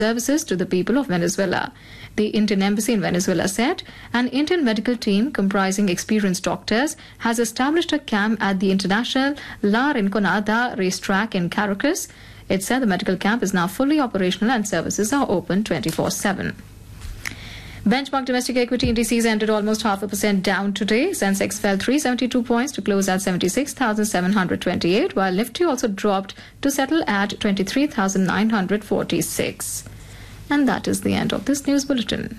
services to the people of Venezuela. The Indian Embassy in Venezuela said an Indian medical team comprising experienced doctors has established a camp at the international La Rinconada racetrack in Caracas. It said the medical camp is now fully operational and services are open 24 7. Benchmark domestic equity indices ended almost half a percent down today. Sensex fell 372 points to close at 76,728, while Nifty also dropped to settle at 23,946. And that is the end of this news bulletin.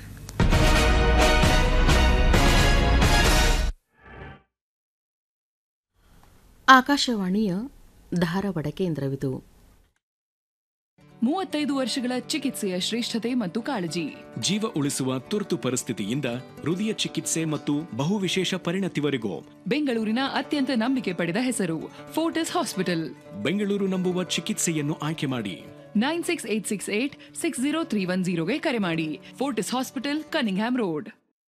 ಆಕಾಶವಾಣಿಯ ಧಾರವಾಡ ಕೇಂದ್ರವಿದು ಮೂವತ್ತೈದು ವರ್ಷಗಳ ಚಿಕಿತ್ಸೆಯ ಶ್ರೇಷ್ಠತೆ ಮತ್ತು ಕಾಳಜಿ ಜೀವ ಉಳಿಸುವ ತುರ್ತು ಪರಿಸ್ಥಿತಿಯಿಂದ ಹೃದಯ ಚಿಕಿತ್ಸೆ ಮತ್ತು ಬಹುವಿಶೇಷ ಪರಿಣತಿವರೆಗೂ ಬೆಂಗಳೂರಿನ ಅತ್ಯಂತ ನಂಬಿಕೆ ಪಡೆದ ಹೆಸರು ಫೋರ್ಟಿಸ್ ಹಾಸ್ಪಿಟಲ್ ಬೆಂಗಳೂರು ನಂಬುವ ಚಿಕಿತ್ಸೆಯನ್ನು ಆಯ್ಕೆ ಮಾಡಿ nine six eight six eight six zero three one ಜೀರೋಗೆ ಕರೆ ಮಾಡಿ ಫೋರ್ಟಿಸ್ ಹಾಸ್ಪಿಟಲ್ ಕನಿಂಗ್ಹ್ಯಾಮ್ ರೋಡ್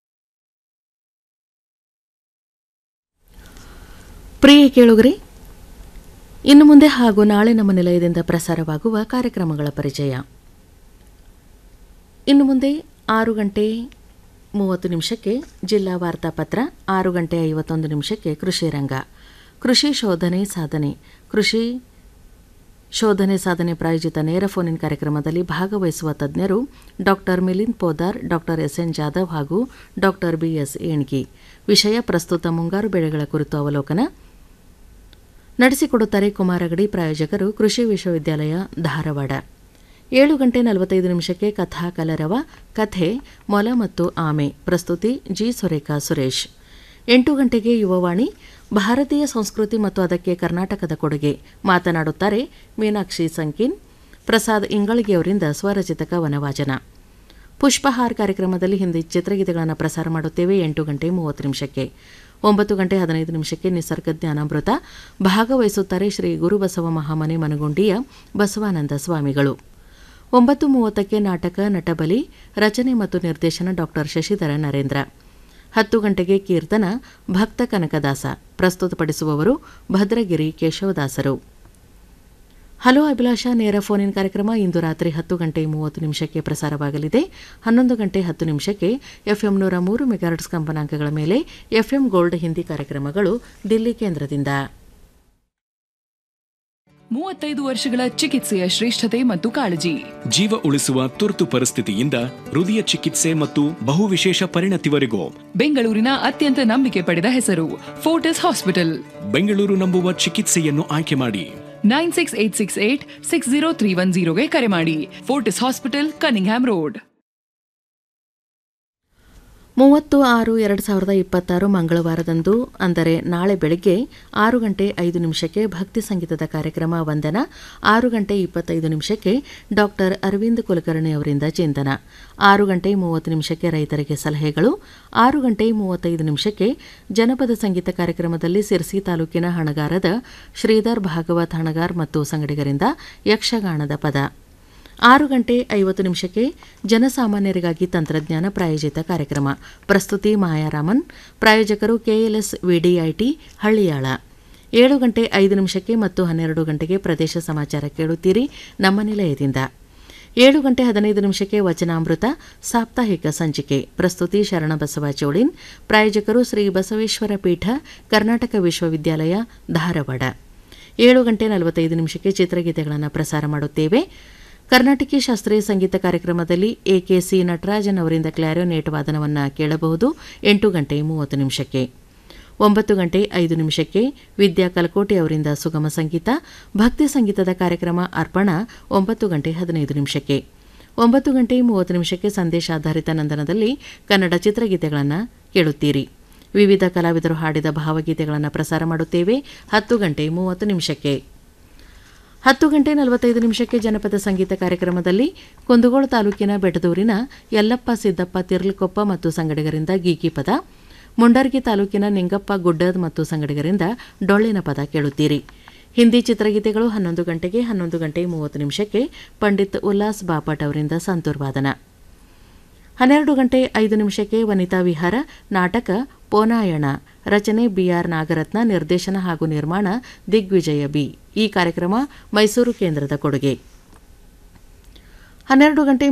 ಪ್ರಿಯ ಕೇಳುಗರೆ ಇನ್ನು ಮುಂದೆ ಹಾಗೂ ನಾಳೆ ನಮ್ಮ ನಿಲಯದಿಂದ ಪ್ರಸಾರವಾಗುವ ಕಾರ್ಯಕ್ರಮಗಳ ಪರಿಚಯ ಇನ್ನು ಮುಂದೆ ಆರು ಗಂಟೆ ಮೂವತ್ತು ನಿಮಿಷಕ್ಕೆ ಜಿಲ್ಲಾ ವಾರ್ತಾಪತ್ರ ಆರು ಗಂಟೆ ಐವತ್ತೊಂದು ನಿಮಿಷಕ್ಕೆ ಕೃಷಿ ರಂಗ ಕೃಷಿ ಶೋಧನೆ ಸಾಧನೆ ಕೃಷಿ ಶೋಧನೆ ಸಾಧನೆ ಪ್ರಾಯೋಜಿತ ನೇರ ಫೋನ್ ಕಾರ್ಯಕ್ರಮದಲ್ಲಿ ಭಾಗವಹಿಸುವ ತಜ್ಞರು doctor Milind Podar doctor S N Jadhav ಹಾಗೂ ಡಾಕ್ಟರ್ ಬಿಎಸ್ ಏಣ್ಗಿ ವಿಷಯ ಪ್ರಸ್ತುತ ಮುಂಗಾರು ಬೆಳೆಗಳ ಕುರಿತು ಅವಲೋಕನ ನಡೆಸಿಕೊಡುತ್ತಾರೆ ಕುಮಾರಗಡಿ ಪ್ರಾಯೋಜಕರು ಕೃಷಿ ವಿಶ್ವವಿದ್ಯಾಲಯ ಧಾರವಾಡ ಏಳು ಗಂಟೆ ನಲವತ್ತೈದು ನಿಮಿಷಕ್ಕೆ ಕಥಾ ಕಲರವ ಕಥೆ ಮೊಲ ಮತ್ತು ಆಮೆ ಪ್ರಸ್ತುತಿ ಜಿ ಸುರೇಖಾ ಸುರೇಶ್ ಎಂಟು ಗಂಟೆಗೆ ಯುವವಾಣಿ ಭಾರತೀಯ ಸಂಸ್ಕೃತಿ ಮತ್ತು ಅದಕ್ಕೆ ಕರ್ನಾಟಕದ ಕೊಡುಗೆ ಮಾತನಾಡುತ್ತಾರೆ ಮೀನಾಕ್ಷಿ ಸಂಕಿನ್ ಪ್ರಸಾದ್ ಇಂಗಳಿಗೆಯವರಿಂದ ಸ್ವರಚಿತ ಕವನವಾಚನ ಪುಷ್ಪಹಾರ್ ಕಾರ್ಯಕ್ರಮದಲ್ಲಿ ಹಿಂದಿ ಚಿತ್ರಗೀತೆಗಳನ್ನು ಪ್ರಸಾರ ಮಾಡುತ್ತೇವೆ ಎಂಟು ಗಂಟೆ ಮೂವತ್ತು ನಿಮಿಷಕ್ಕೆ ಒಂಬತ್ತು ಗಂಟೆ ಹದಿನೈದು ನಿಮಿಷಕ್ಕೆ ನಿಸರ್ಗ ಜ್ಞಾನಾಮೃತ ಭಾಗವಹಿಸುತ್ತಾರೆ ಶ್ರೀ ಗುರುಬಸವ ಮಹಾಮನೆ ಮನಗುಂಡಿಯ ಬಸವಾನಂದ ಸ್ವಾಮಿಗಳು ಒಂಬತ್ತು ಮೂವತ್ತಕ್ಕೆ ನಾಟಕ ನಟಬಲಿ ರಚನೆ ಮತ್ತು ನಿರ್ದೇಶನ ಡಾಕ್ಟರ್ ಶಶಿಧರ ನರೇಂದ್ರ ಹತ್ತು ಗಂಟೆಗೆ ಕೀರ್ತನ ಭಕ್ತ ಕನಕದಾಸ ಪ್ರಸ್ತುತಪಡಿಸುವವರು ಭದ್ರಗಿರಿ ಕೇಶವದಾಸರು ಹಲೋ ಅಭಿಲಾಷ ನೇರ ಫೋನ್ ಇನ್ ಕಾರ್ಯಕ್ರಮ ಇಂದು ರಾತ್ರಿ ಹತ್ತು ಗಂಟೆ ಮೂವತ್ತು ನಿಮಿಷಕ್ಕೆ ಪ್ರಸಾರವಾಗಲಿದೆ ಹನ್ನೊಂದು ಗಂಟೆ ಹತ್ತು ನಿಮಿಷಕ್ಕೆ ಎಫ್ಎಂ ನೂರ ಮೂರು ಮೆಗಾಹರ್ಟ್ಸ್ ಕಂಪನಾಂಕಗಳ ಮೇಲೆ ಎಫ್ಎಂ ಗೋಲ್ಡ್ ಹಿಂದಿ ಕಾರ್ಯಕ್ರಮಗಳು ದಿಲ್ಲಿ ಕೇಂದ್ರದಿಂದ ಮೂವತ್ತೈದು ವರ್ಷಗಳ ಚಿಕಿತ್ಸೆಯ ಶ್ರೇಷ್ಠತೆ ಮತ್ತು ಕಾಳಜಿ ಜೀವ ಉಳಿಸುವ ತುರ್ತು ಪರಿಸ್ಥಿತಿಯಿಂದ ಹೃದಯ ಚಿಕಿತ್ಸೆ ಮತ್ತು ಬಹುವಿಶೇಷ ಪರಿಣತಿವರೆಗೂ ಬೆಂಗಳೂರಿನ ಅತ್ಯಂತ ನಂಬಿಕೆ ಪಡೆದ ಹೆಸರು ಫೋರ್ಟಿಸ್ ಹಾಸ್ಪಿಟಲ್ ಬೆಂಗಳೂರು ನಂಬುವ ಚಿಕಿತ್ಸೆಯನ್ನು ಆಯ್ಕೆ ಮಾಡಿ nine six eight six eight six zero three one ಜೀರೋಗೆ ಕರೆ ಮಾಡಿ ಫೋರ್ಟಿಸ್ ಹಾಸ್ಪಿಟಲ್ ಕನಿಂಗ್ಹ್ಯಾಮ್ ರೋಡ್ ಮೂವತ್ತು ಆರು ಎರಡು ಸಾವಿರದ ಇಪ್ಪತ್ತಾರು ಮಂಗಳವಾರದಂದು ಅಂದರೆ ನಾಳೆ ಬೆಳಗ್ಗೆ ಆರು ಗಂಟೆ ಐದು ನಿಮಿಷಕ್ಕೆ ಭಕ್ತಿ ಸಂಗೀತದ ಕಾರ್ಯಕ್ರಮ ವಂದನ ಆರು ಗಂಟೆ ಇಪ್ಪತ್ತೈದು ನಿಮಿಷಕ್ಕೆ ಡಾಕ್ಟರ್ ಅರವಿಂದ್ ಕುಲಕರ್ಣಿ ಅವರಿಂದ ಚಿಂತನ ಆರು ಗಂಟೆ ಮೂವತ್ತು ನಿಮಿಷಕ್ಕೆ ರೈತರಿಗೆ ಸಲಹೆಗಳು ಆರು ಗಂಟೆ ಮೂವತ್ತೈದು ನಿಮಿಷಕ್ಕೆ ಜನಪದ ಸಂಗೀತ ಕಾರ್ಯಕ್ರಮದಲ್ಲಿ ಸಿರ್ಸಿ ತಾಲೂಕಿನ ಹಣಗಾರದ ಶ್ರೀಧರ್ ಭಾಗವತ್ ಹಣಗಾರ್ ಮತ್ತು ಸಂಗಡಿಗರಿಂದ ಯಕ್ಷಗಾನದ ಪದ ಆರು ಗಂಟೆ ಐವತ್ತು ನಿಮಿಷಕ್ಕೆ ಜನಸಾಮಾನ್ಯರಿಗಾಗಿ ತಂತ್ರಜ್ಞಾನ ಪ್ರಾಯೋಜಿತ ಕಾರ್ಯಕ್ರಮ ಪ್ರಸ್ತುತಿ ಮಾಯಾರಾಮನ್ ಪ್ರಾಯೋಜಕರು ಕೆಎಲ್ಎಸ್ ವಿಡಿಐಟಿ ಹಳ್ಳಿಯಾಳ ಏಳು ಗಂಟೆ ಐದು ನಿಮಿಷಕ್ಕೆ ಮತ್ತು ಹನ್ನೆರಡು ಗಂಟೆಗೆ ಪ್ರದೇಶ ಸಮಾಚಾರ ಕೇಳುತ್ತೀರಿ ನಮ್ಮ ನಿಲಯದಿಂದ ಏಳು ಗಂಟೆ ಹದಿನೈದು ನಿಮಿಷಕ್ಕೆ ವಚನಾಮೃತ ಸಾಪ್ತಾಹಿಕ ಸಂಚಿಕೆ ಪ್ರಸ್ತುತಿ ಶರಣಬಸವ ಚೋಳಿನ್ ಪ್ರಾಯೋಜಕರು ಶ್ರೀ ಬಸವೇಶ್ವರ ಪೀಠ ಕರ್ನಾಟಕ ವಿಶ್ವವಿದ್ಯಾಲಯ ಧಾರವಾಡ ಏಳು ಗಂಟೆ ನಲವತ್ತೈದು ನಿಮಿಷಕ್ಕೆ ಚಿತ್ರಗೀತೆಗಳನ್ನು ಪ್ರಸಾರ ಮಾಡುತ್ತೇವೆ ಕರ್ನಾಟಕಿ ಶಾಸ್ತ್ರೀಯ ಸಂಗೀತ ಕಾರ್ಯಕ್ರಮದಲ್ಲಿ ಎಕೆಸಿ ನಟರಾಜನ್ ಅವರಿಂದ ಕ್ಲಾರಿಯೋನೇಟ್ ವಾದನವನ್ನು ಕೇಳಬಹುದು ಎಂಟು ಗಂಟೆ ಮೂವತ್ತು ನಿಮಿಷಕ್ಕೆ ಒಂಬತ್ತು ಗಂಟೆ ಐದು ನಿಮಿಷಕ್ಕೆ ವಿದ್ಯಾ ಕಲಕೋಟೆ ಅವರಿಂದ ಸುಗಮ ಸಂಗೀತ ಭಕ್ತಿ ಸಂಗೀತದ ಕಾರ್ಯಕ್ರಮ ಅರ್ಪಣ ಒಂಬತ್ತು ಗಂಟೆ ಹದಿನೈದು ನಿಮಿಷಕ್ಕೆ ಒಂಬತ್ತು ಗಂಟೆ ಮೂವತ್ತು ನಿಮಿಷಕ್ಕೆ ಸಂದೇಶಾಧಾರಿತ ನಂದನದಲ್ಲಿ ಕನ್ನಡ ಚಿತ್ರಗೀತೆಗಳನ್ನು ಕೇಳುತ್ತೀರಿ ವಿವಿಧ ಕಲಾವಿದರು ಹಾಡಿದ ಭಾವಗೀತೆಗಳನ್ನು ಪ್ರಸಾರ ಮಾಡುತ್ತೇವೆ ಹತ್ತು ಗಂಟೆ ಮೂವತ್ತು ನಿಮಿಷಕ್ಕೆ ಹತ್ತು ಗಂಟೆ ನಲವತ್ತೈದು ನಿಮಿಷಕ್ಕೆ ಜನಪದ ಸಂಗೀತ ಕಾರ್ಯಕ್ರಮದಲ್ಲಿ ಕುಂದಗೋಳ ತಾಲೂಕಿನ ಬೆಟದೂರಿನ ಯಲ್ಲಪ್ಪ ಸಿದ್ದಪ್ಪ ತಿರ್ಲಕೊಪ್ಪ ಮತ್ತು ಸಂಗಡಿಗರಿಂದ ಗೀಗಿ ಪದ ಮುಂಡರ್ಗಿ ತಾಲೂಕಿನ ನಿಂಗಪ್ಪ ಗುಡ್ಡದ್ ಮತ್ತು ಸಂಗಡಿಗರಿಂದ ಡೊಳ್ಳಿನ ಪದ ಕೇಳುತ್ತೀರಿ ಹಿಂದಿ ಚಿತ್ರಗೀತೆಗಳು ಹನ್ನೊಂದು ಗಂಟೆಗೆ ಹನ್ನೊಂದು ಗಂಟೆ ಮೂವತ್ತು ನಿಮಿಷಕ್ಕೆ ಪಂಡಿತ್ ಉಲ್ಲಾಸ್ ಬಾಪಟ್ ಅವರಿಂದ ಸಂತೂರ್ ವಾದನ ಹನ್ನೆರಡು ಗಂಟೆ ಐದು ನಿಮಿಷಕ್ಕೆ ವನಿತಾ ವಿಹಾರ ನಾಟಕ ಪೋನಾಯಣ ರಚನೆ ಬಿಆರ್ ನಾಗರತ್ನ ನಿರ್ದೇಶನ ಹಾಗೂ ನಿರ್ಮಾಣ ದಿಗ್ವಿಜಯ ಬಿ ಈ ಕಾರ್ಯಕ್ರಮ ಮೈಸೂರು ಕೇಂದ್ರದ ಕೊಡುಗೆ ಹನ್ನೆರಡು ಗಂಟೆ